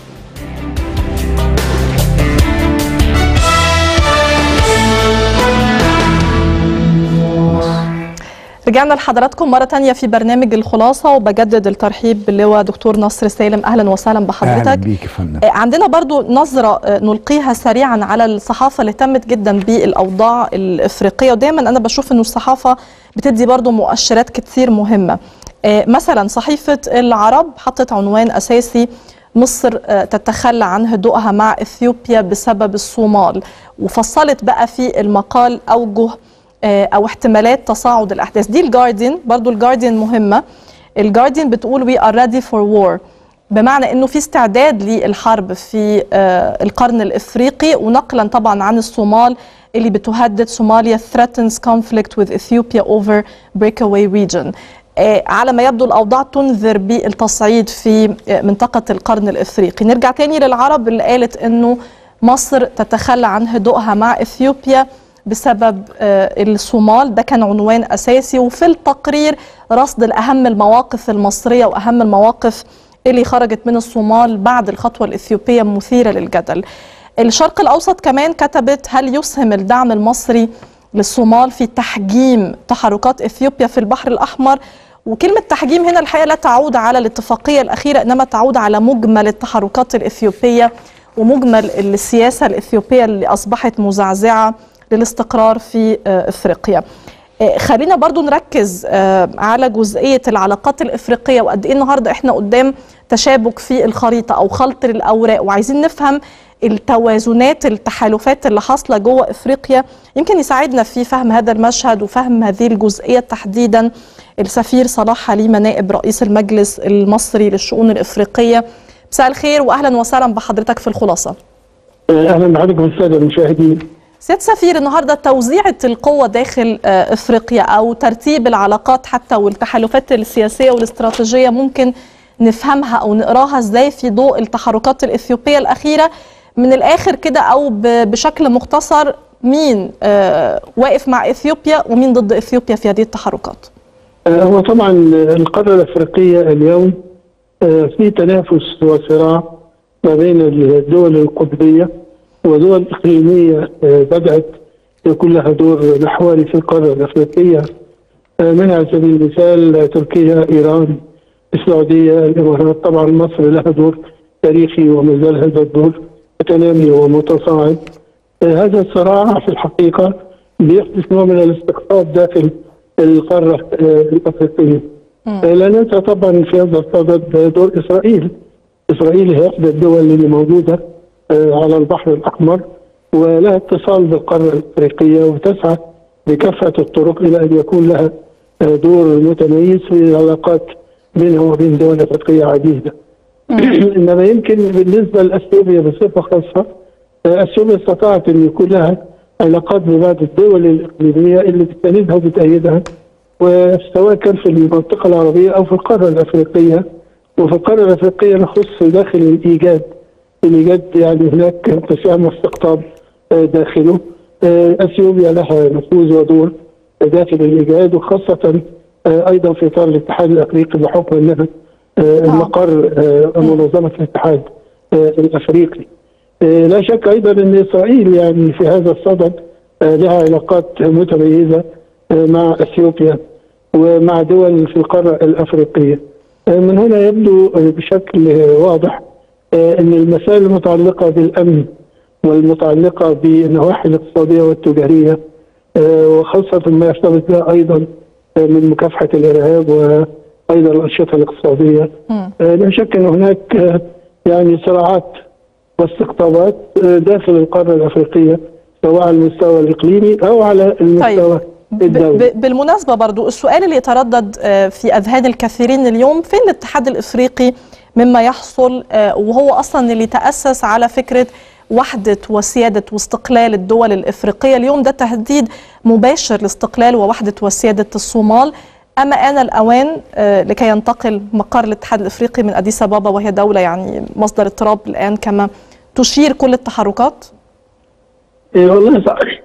رجعنا لحضراتكم مرة تانية في برنامج الخلاصة وبجدد الترحيب باللواء دكتور نصر سالم أهلا وسهلا بحضرتك اهلا بيك يا فندم آه، عندنا برضو نظرة آه، نلقيها سريعا على الصحافة اللي اهتمت جدا بالأوضاع الإفريقية ودايما أنا بشوف أنه الصحافة بتدي برضو مؤشرات كتير مهمة آه، مثلا صحيفة العرب حطت عنوان أساسي مصر آه، تتخلى عن هدوءها مع إثيوبيا بسبب الصومال وفصلت بقى في المقال أوجه آه، أو احتمالات تصاعد الأحداث دي الجارديان برضو الجارديان مهمة الجارديان بتقول we are ready for war بمعنى انه في استعداد للحرب في آه، القرن الافريقي ونقلا طبعا عن الصومال اللي بتهدد صوماليا threatens conflict with Ethiopia over breakaway region آه، على ما يبدو الاوضاع تنذر بالتصعيد في آه، منطقه القرن الافريقي نرجع تاني للعرب اللي قالت انه مصر تتخلى عن هدوءها مع اثيوبيا بسبب آه، الصومال ده كان عنوان اساسي وفي التقرير رصد الاهم المواقف المصريه واهم المواقف اللي خرجت من الصومال بعد الخطوه الاثيوبيه مثيره للجدل. الشرق الاوسط كمان كتبت هل يسهم الدعم المصري للصومال في تحجيم تحركات اثيوبيا في البحر الاحمر وكلمة تحجيم هنا الحقيقة لا تعود على الاتفاقية الأخيرة إنما تعود على مجمل التحركات الإثيوبية ومجمل السياسة الإثيوبية اللي أصبحت مزعزعة للاستقرار في آه، إفريقيا آه، خلينا برضو نركز آه، على جزئية العلاقات الإفريقية وقد إيه النهاردة إحنا قدام تشابك في الخريطة أو خلط للأوراق وعايزين نفهم التوازنات التحالفات اللي حاصلة جوه إفريقيا يمكن يساعدنا في فهم هذا المشهد وفهم هذه الجزئية تحديدا السفير صلاح حليمة نائب رئيس المجلس المصري للشؤون الإفريقية مساء الخير وأهلا وسهلا بحضرتك في الخلاصة اهلا بحضرتك والساده المشاهدين سيادة سفير النهارده توزيعة القوة داخل آه، افريقيا او ترتيب العلاقات حتى والتحالفات السياسية والاستراتيجية ممكن نفهمها او نقراها ازاي في ضوء التحركات الاثيوبية الاخيرة من الاخر كده او ب- بشكل مختصر مين آه، واقف مع اثيوبيا ومين ضد اثيوبيا في هذه التحركات آه، هو طبعا القاره الافريقيه اليوم آه، في تنافس وصراع ما بين الدول القطبيه ودول اقليميه آه، بدات يكون لها دور محوري في القاره الافريقيه آه، منها على سبيل المثال تركيا ايران السعوديه الامارات طبعا مصر لها دور تاريخي وما زال هذا الدور متنامي ومتصاعد آه، هذا الصراع في الحقيقه بيحدث نوع من الاستقطاب داخل القاره آه، الافريقيه آه، لا ننسى طبعا في هذا الصدد دور اسرائيل اسرائيل هي احدى الدول اللي موجوده آه، على البحر الاحمر ولها اتصال بالقاره الافريقيه وتسعى بكافه الطرق الى ان يكون لها آه، دور متميز في العلاقات بينها وبين دول افريقيه عديده. انما يمكن بالنسبه لاثيوبيا بصفه خاصه آه، اثيوبيا استطاعت ان يكون لها علاقات ببعض الدول الاقليميه اللي بتساندها وبتأيدها وسواء كان في المنطقه العربيه او في القاره الافريقيه وفي القاره الافريقيه نخص داخل الايجاد الايجاد يعني هناك تسامح واستقطاب آه، داخله آه، اثيوبيا لها نفوذ ودور داخل الايجاد وخاصه آه، ايضا في اطار الاتحاد الافريقي بحكم انها آه، المقر آه، منظمه الاتحاد آه، الافريقي. آه، لا شك ايضا ان اسرائيل يعني في هذا الصدد آه، لها علاقات متميزه آه، مع اثيوبيا ومع دول في القاره الافريقيه. آه، من هنا يبدو آه، بشكل آه، واضح آه، ان المسائل المتعلقه بالامن والمتعلقه بالنواحي الاقتصاديه والتجاريه آه، وخاصه ما يرتبط بها ايضا آه، من مكافحه الارهاب وايضا الانشطه الاقتصاديه مم. آه، لا شك ان هناك آه، يعني صراعات واستقطابات آه، داخل القاره الافريقيه سواء على المستوى الاقليمي او على المستوى ب- الدولي ب- بالمناسبة برضو السؤال اللي يتردد آه، في أذهان الكثيرين اليوم فين الاتحاد الإفريقي مما يحصل آه، وهو أصلا اللي تأسس على فكرة وحدة وسيادة واستقلال الدول الإفريقية اليوم ده تهديد مباشر لاستقلال ووحدة وسيادة الصومال أما آن الأوان آه، لكي ينتقل مقر الاتحاد الإفريقي من أديس أبابا وهي دولة يعني مصدر اضطراب الآن كما تشير كل التحركات إيه والله صحيح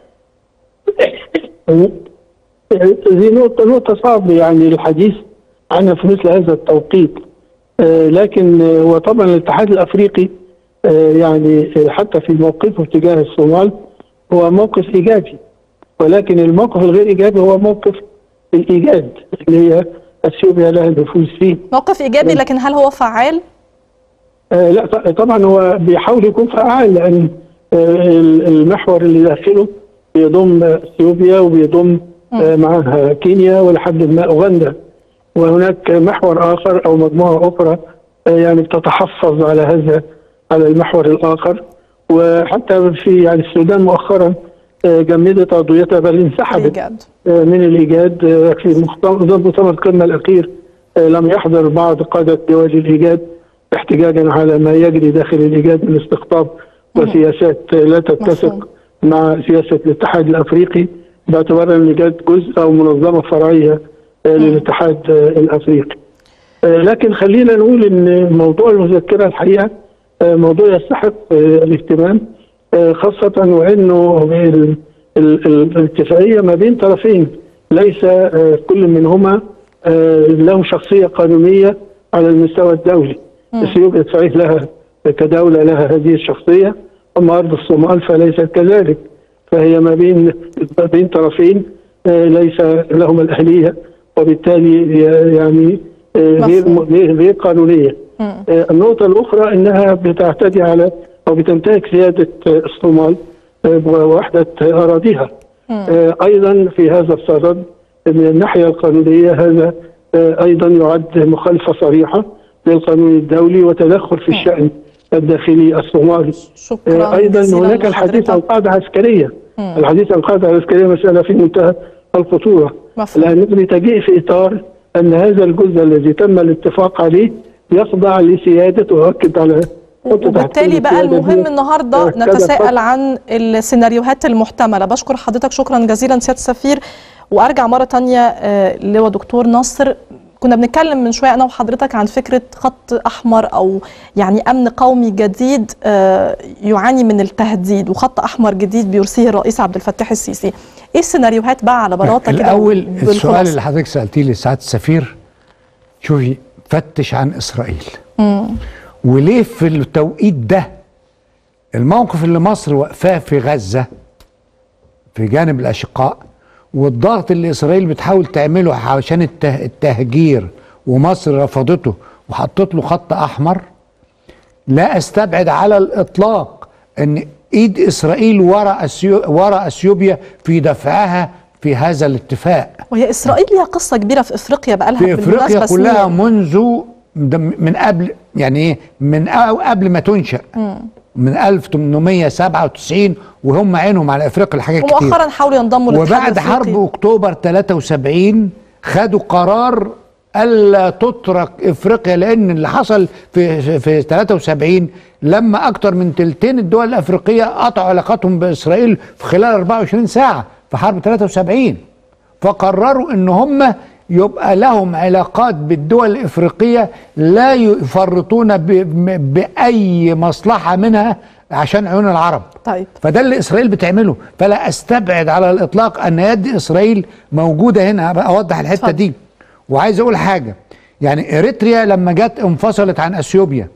دي نقطة نقطة صعب يعني الحديث عنها في مثل هذا التوقيت آه، لكن آه، وطبعا الاتحاد الافريقي آه، يعني آه، حتى في موقفه تجاه الصومال هو موقف ايجابي ولكن الموقف الغير ايجابي هو موقف الايجاد اللي هي اثيوبيا لها نفوذ فيه موقف إيجابي لكن هل هو فعال؟ آه لا ط- طبعا هو بيحاول يكون فعال لان آه ال- المحور اللي داخله بيضم اثيوبيا وبيضم آه معاها كينيا ولحد ما اوغندا وهناك محور اخر او مجموعه اخرى آه يعني بتتحفظ على هذا على المحور الاخر وحتى في يعني السودان مؤخرا آه جمدت عضويتها بل انسحبت بجد من الايجاد آه، في مؤتمر مؤتمر القمه الاخير آه، لم يحضر بعض قاده دول الايجاد احتجاجا على ما يجري داخل الايجاد من استقطاب وسياسات آه، لا مفهوم. تتسق مع سياسه الاتحاد الافريقي باعتبار ان الايجاد جزء او منظمه فرعيه آه، للاتحاد آه، الافريقي. آه، لكن خلينا نقول ان موضوع المذكره الحقيقه آه، موضوع يستحق آه، الاهتمام آه، خاصه وانه ال- ال- ال- الاتفاقيه ما بين طرفين ليس آه، كل منهما آه، له شخصيه قانونيه على المستوى الدولي. اثيوبيا صحيح لها كدوله لها هذه الشخصيه اما ارض الصومال فليست كذلك فهي ما بين ما بين طرفين آه، ليس لهما الاهليه وبالتالي يعني آه، غير مفهوم. غير غير قانونيه. مم. آه، النقطة الأخرى أنها بتعتدي على أو بتنتهك سيادة آه، الصومال آه، ووحدة آه، أراضيها آه، أيضا في هذا الصدد من الناحية القانونية هذا آه، أيضا يعد مخالفة صريحة للقانون الدولي وتدخل في الشأن الداخلي الصومالي شكرا آه، أيضا جزيلا هناك الحديث عن لحضرتك. قاعدة عسكرية الحديث عن قاعدة عسكرية مسألة في منتهى الخطورة مفهوم. لأن بتجيء في إطار أن هذا الجزء الذي تم الاتفاق عليه يخضع لسيادة وأؤكد على حط تحت وبالتالي بقى السيادة المهم دي. النهارده آه، كذا نتساءل فقط. عن السيناريوهات المحتمله بشكر حضرتك شكرا جزيلا سياده السفير وارجع مره تانية آه، لواء دكتور ناصر كنا بنتكلم من شويه انا وحضرتك عن فكره خط احمر او يعني امن قومي جديد آه، يعاني من التهديد وخط احمر جديد بيرسيه الرئيس عبد الفتاح السيسي ايه السيناريوهات بقى على بلاطه كده الاول بالخلاصة؟ السؤال اللي حضرتك سالتيه لسعاده السفير شوفي فتش عن اسرائيل وليه في التوقيت ده الموقف اللي مصر واقفاه في غزه في جانب الاشقاء والضغط اللي اسرائيل بتحاول تعمله عشان الته- التهجير ومصر رفضته وحطت له خط احمر لا استبعد على الاطلاق ان ايد اسرائيل ورا أسيو ورا اثيوبيا في دفعها في هذا الاتفاق وهي اسرائيل ليها قصه كبيره في افريقيا بقالها في افريقيا بالمناسبة كلها سنين. منذ من قبل يعني ايه من أو قبل ما تنشا من 1897 وهم عينهم على افريقيا لحاجات كتير ومؤخرا حاولوا ينضموا للاتحاد وبعد الأفريقي. حرب اكتوبر 73 خدوا قرار الا تترك افريقيا لان اللي حصل في في 73 لما اكتر من تلتين الدول الافريقيه قطعوا علاقاتهم باسرائيل في خلال 24 ساعه في حرب 73 فقرروا ان هم يبقى لهم علاقات بالدول الافريقيه لا يفرطون ب- ب- باي مصلحه منها عشان عيون العرب طيب فده اللي اسرائيل بتعمله فلا استبعد على الاطلاق ان يد اسرائيل موجوده هنا بقى اوضح الحته اتفضل. دي وعايز اقول حاجه يعني اريتريا لما جت انفصلت عن اثيوبيا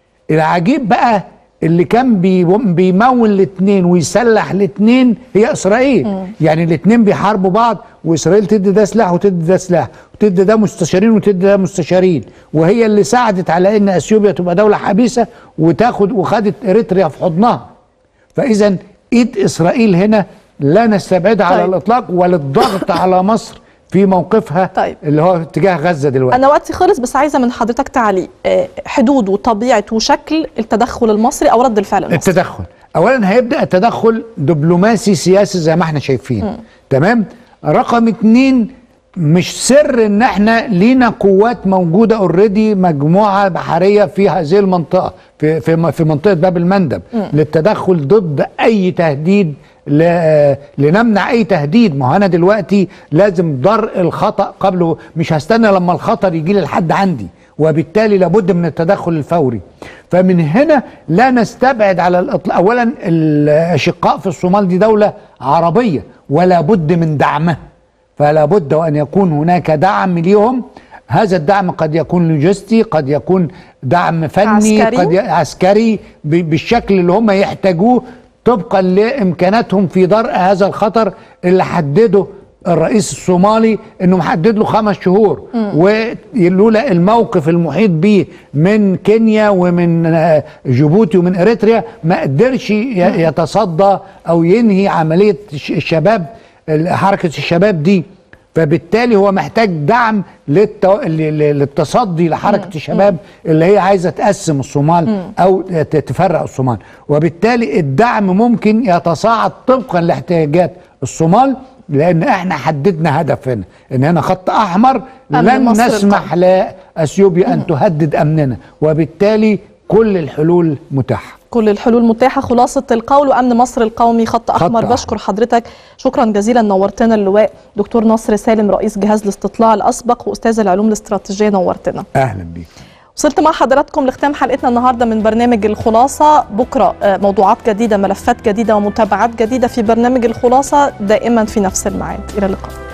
العجيب بقى اللي كان بي- بيمول الاثنين ويسلح الاثنين هي اسرائيل يعني الاثنين بيحاربوا بعض واسرائيل تدي ده سلاح وتدي ده سلاح وتدي ده مستشارين وتدي ده مستشارين وهي اللي ساعدت على ان اثيوبيا تبقى دوله حبيسه وتاخد وخدت اريتريا في حضنها فاذا ايد اسرائيل هنا لا نستبعدها على طيب. الاطلاق وللضغط على مصر في موقفها طيب. اللي هو اتجاه غزه دلوقتي انا وقتي خلص بس عايزه من حضرتك تعليق آه، حدود وطبيعه وشكل التدخل المصري او رد الفعل المصري التدخل اولا هيبدا التدخل دبلوماسي سياسي زي ما احنا شايفين تمام رقم اتنين مش سر ان احنا لينا قوات موجوده اوريدي مجموعه بحريه في هذه المنطقه في في في منطقه باب المندب للتدخل ضد اي تهديد ل- لنمنع اي تهديد ما هو انا دلوقتي لازم درء الخطا قبله مش هستنى لما الخطر يجي لي لحد عندي وبالتالي لابد من التدخل الفوري فمن هنا لا نستبعد على الاطلاق اولا الاشقاء في الصومال دي دوله عربيه ولا بد من دعمها فلا بد وان يكون هناك دعم ليهم هذا الدعم قد يكون لوجستي قد يكون دعم فني عسكري. قد ي- عسكري ب- بالشكل اللي هم يحتاجوه طبقا لامكاناتهم في درء هذا الخطر اللي حدده الرئيس الصومالي انه محدد له خمس شهور ولولا الموقف المحيط به من كينيا ومن آه، جيبوتي ومن اريتريا ما قدرش ي- يتصدى او ينهي عمليه الش- الشباب حركه الشباب دي فبالتالي هو محتاج دعم للتو... ل- ل- للتصدي لحركه الشباب اللي هي عايزه تقسم الصومال او ت- تفرق الصومال وبالتالي الدعم ممكن يتصاعد طبقا لاحتياجات الصومال لان احنا حددنا هدف هنا ان هنا خط احمر أمن لن مصر نسمح لاثيوبيا ان تهدد امننا وبالتالي كل الحلول متاحه كل الحلول متاحه خلاصه القول وامن مصر القومي خط احمر أحمر. بشكر حضرتك شكرا جزيلا نورتنا اللواء دكتور نصر سالم رئيس جهاز الاستطلاع الاسبق واستاذ العلوم الاستراتيجيه نورتنا اهلا بيك وصلت مع حضراتكم لختام حلقتنا النهارده من برنامج الخلاصه بكره آه، موضوعات جديده ملفات جديده ومتابعات جديده في برنامج الخلاصه دائما في نفس الميعاد الى اللقاء